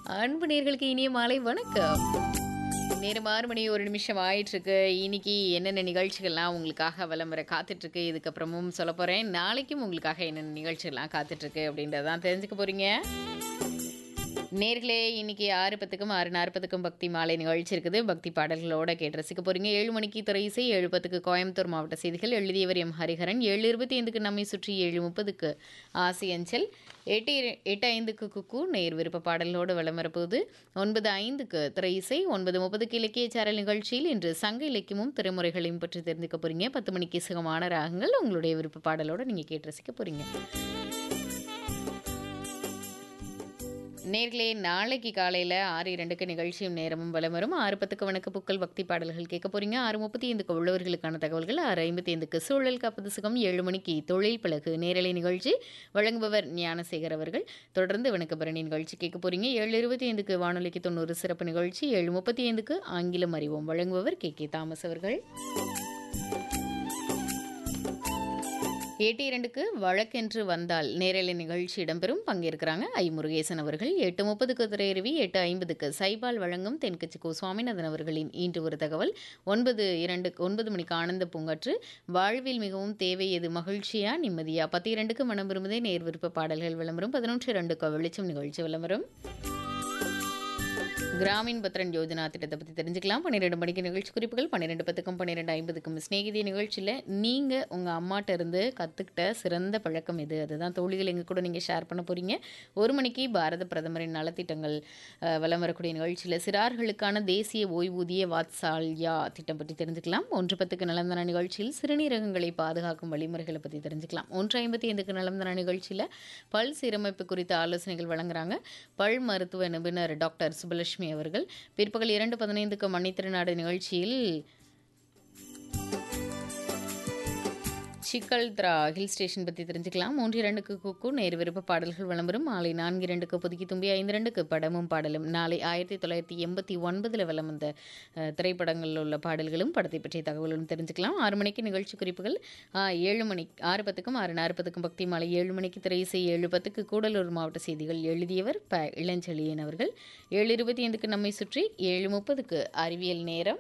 அன்பு நேர்களுக்கு இனிய மாலை வணக்கம் நேரம் ஆறு மணி ஒரு நிமிஷம் ஆயிட்டுருக்கு இன்னைக்கு என்னென்ன நிகழ்ச்சிகள்லாம் உங்களுக்காக வலம் வர காத்துட்ருக்கு இதுக்கப்புறமும் சொல்ல போகிறேன் நாளைக்கும் உங்களுக்காக என்னென்ன நிகழ்ச்சிகள்லாம் காத்துட்ருக்கு அப்படின்றதான் தெரிஞ்சுக்க போகிறீங்க நேர்களே இன்னைக்கு ஆறு பத்துக்கும் ஆறு நாற்பதுக்கும் பக்தி மாலை நிகழ்ச்சி இருக்குது பக்தி பாடல்களோட கேட்டு ரசிக்க போறீங்க ஏழு மணிக்கு துறை இசை ஏழு பத்துக்கு கோயம்புத்தூர் மாவட்ட செய்திகள் எழுதியவர் எம் ஹரிஹரன் ஏழு இருபத்தி ஐந்துக்கு நம்மை சுற்றி ஏழு முப்பதுக்கு ஆசி அஞ்சல் எட்டு இரு- எட்டு ஐந்துக்கு குக்கு நேர் விருப்ப பாடலோடு வலம் வரப்போகுது ஒன்பது ஐந்துக்கு திரை இசை ஒன்பது முப்பதுக்கு இலக்கிய சேரல் நிகழ்ச்சியில் இன்று சங்க இலக்கியமும் திரைமுறைகளையும் பற்றி தெரிஞ்சுக்க போறீங்க பத்து மணிக்கு சுகமான ராகங்கள் உங்களுடைய விருப்ப பாடலோட நீங்கள் கேட்டு ரசிக்க போறீங்க நேர்களே நாளைக்கு காலையில் ஆறு இரண்டுக்கு நிகழ்ச்சியும் நேரமும் வலம் வரும் ஆறு பத்துக்கு வணக்க புக்கள் பக்தி பாடல்கள் கேட்க போறீங்க ஆறு முப்பத்தி ஐந்துக்கு உள்ளவர்களுக்கான தகவல்கள் ஆறு ஐம்பத்தி ஐந்துக்கு சூழல் காப்பது சுகம் ஏழு மணிக்கு தொழில் பழகு நேரலை நிகழ்ச்சி வழங்குபவர் ஞானசேகர் அவர்கள் தொடர்ந்து வணக்கபரணி நிகழ்ச்சி கேட்க போறீங்க ஏழு இருபத்தி ஐந்துக்கு வானொலிக்கு தொண்ணூறு சிறப்பு நிகழ்ச்சி ஏழு முப்பத்தி ஐந்துக்கு ஆங்கிலம் அறிவோம் வழங்குபவர் கே கே தாமஸ் அவர்கள் எட்டு இரண்டுக்கு வழக்கென்று வந்தால் நேரலை நிகழ்ச்சி இடம்பெறும் பங்கேற்கிறாங்க ஐ முருகேசன் அவர்கள் எட்டு முப்பதுக்கு திரையருவி எட்டு ஐம்பதுக்கு சைபால் வழங்கும் தென்கட்சி கோ சுவாமிநாதன் அவர்களின் இன்று ஒரு தகவல் ஒன்பது இரண்டு ஒன்பது மணிக்கு ஆனந்த பூங்காற்று வாழ்வில் மிகவும் தேவை எது மகிழ்ச்சியா நிம்மதியா பத்து இரண்டுக்கு மனம் விரும்புதே நேர் விருப்ப பாடல்கள் விளம்பரம் பதினொன்று இரண்டுக்கு வெளிச்சம் நிகழ்ச்சி விளம்பரம் கிராமின் பத்ரன் யோஜனா திட்டத்தை பற்றி தெரிஞ்சுக்கலாம் பன்னிரெண்டு மணிக்கு நிகழ்ச்சி குறிப்புகள் பன்னிரெண்டு பத்துக்கும் பன்னிரெண்டு ஐம்பதுக்கும் ஸ்நேகிதி நிகழ்ச்சியில் நீங்கள் உங்கள் அம்மாட்ட இருந்து கற்றுக்கிட்ட சிறந்த பழக்கம் எது அதுதான் தோழிகள் எங்கள் கூட நீங்கள் ஷேர் பண்ண போகிறீங்க ஒரு மணிக்கு பாரத பிரதமரின் நலத்திட்டங்கள் அஹ், வலம் வரக்கூடிய நிகழ்ச்சியில் சிறார்களுக்கான தேசிய ஓய்வூதிய வாத்சால்யா திட்டம் பற்றி தெரிஞ்சுக்கலாம் ஒன்று பத்துக்கு நலந்தன நிகழ்ச்சியில் சிறுநீரகங்களை பாதுகாக்கும் வழிமுறைகளை பற்றி தெரிஞ்சுக்கலாம் ஒன்று ஐம்பத்தி ஐந்துக்கு நலந்தன நிகழ்ச்சியில் பல் சீரமைப்பு குறித்த ஆலோசனைகள் வழங்குறாங்க பல் மருத்துவ நிபுணர் டாக்டர் சுபலட்சுமி அவர்கள் பிற்பகல் இரண்டு பதினைந்துக்கு மன்னித்திருநாடு நிகழ்ச்சியில் சிக்கல்த்ரா ஹில் ஸ்டேஷன் பற்றி தெரிஞ்சுக்கலாம் மூன்று இரண்டுக்கு குக்கு நேர் விருப்ப பாடல்கள் விளம்பரம் மாலை நான்கு இரண்டுக்கு புதுக்கி தும்பி ஐந்து இரண்டுக்கு படமும் பாடலும் நாளை ஆயிரத்தி தொள்ளாயிரத்தி எண்பத்தி ஒன்பதில் வலம் வந்த அஹ், திரைப்படங்களில் உள்ள பாடல்களும் படத்தை பற்றிய தகவலும் தெரிஞ்சுக்கலாம் ஆறு மணிக்கு நிகழ்ச்சி குறிப்புகள் ஆ, ஏழு மணி ஆறு பத்துக்கும் ஆறு நாற்பதுக்கும் பக்தி மாலை ஏழு மணிக்கு திரை இசை ஏழு பத்துக்கு கூடலூர் மாவட்ட செய்திகள் எழுதியவர் ப இளஞ்செழியன் அவர்கள் ஏழு இருபத்தி ஐந்துக்கு நம்மை சுற்றி ஏழு முப்பதுக்கு அறிவியல் நேரம்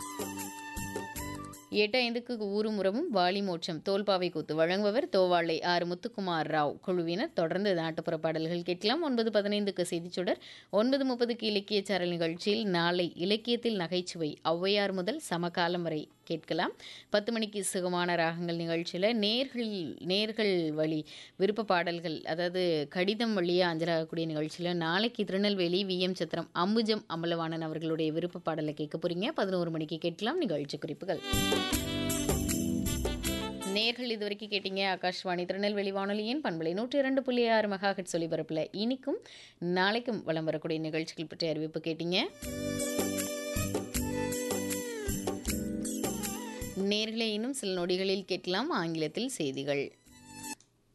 எட்டு ஐந்துக்கு ஊருமுறமும் வாலி மோட்சம் தோல்பாவை கூத்து வழங்குபவர் தோவாளை ஆர் முத்துக்குமார் ராவ் குழுவினர் தொடர்ந்து நாட்டுப்புற பாடல்கள் கேட்கலாம் ஒன்பது பதினைந்துக்கு செய்திச்சுடர் ஒன்பது முப்பதுக்கு இலக்கிய சாரல் நிகழ்ச்சியில் நாளை இலக்கியத்தில் நகைச்சுவை ஔவையார் முதல் சமகாலம் வரை கேட்கலாம் பத்து மணிக்கு சுகமான ராகங்கள் நிகழ்ச்சியில் நேர்கள் நேர்கள் வழி விருப்ப பாடல்கள் அதாவது கடிதம் வழியாக அஞ்சலாகக்கூடிய நிகழ்ச்சியில் நாளைக்கு திருநெல்வேலி வி எம் சத்திரம் அம்புஜம் அமலவாணன் அவர்களுடைய விருப்ப பாடலை கேட்க போறீங்க பதினோரு மணிக்கு கேட்கலாம் நிகழ்ச்சி குறிப்புகள் நேர்கள் இதுவரைக்கும் கேட்டீங்க ஆகாஷ்வாணி திருநெல்வேலி வானொலியின் பண்பலை நூற்றி இரண்டு புள்ளி ஆறு மெகாஹெட் ஒலிபரப்பில் இனிக்கும் நாளைக்கும் வலம் வரக்கூடிய நிகழ்ச்சிகள் பற்றிய அறிவிப்பு கேட்டீங்க நேர்களை இன்னும் சில நொடிகளில் கேட்கலாம் ஆங்கிலத்தில் செய்திகள்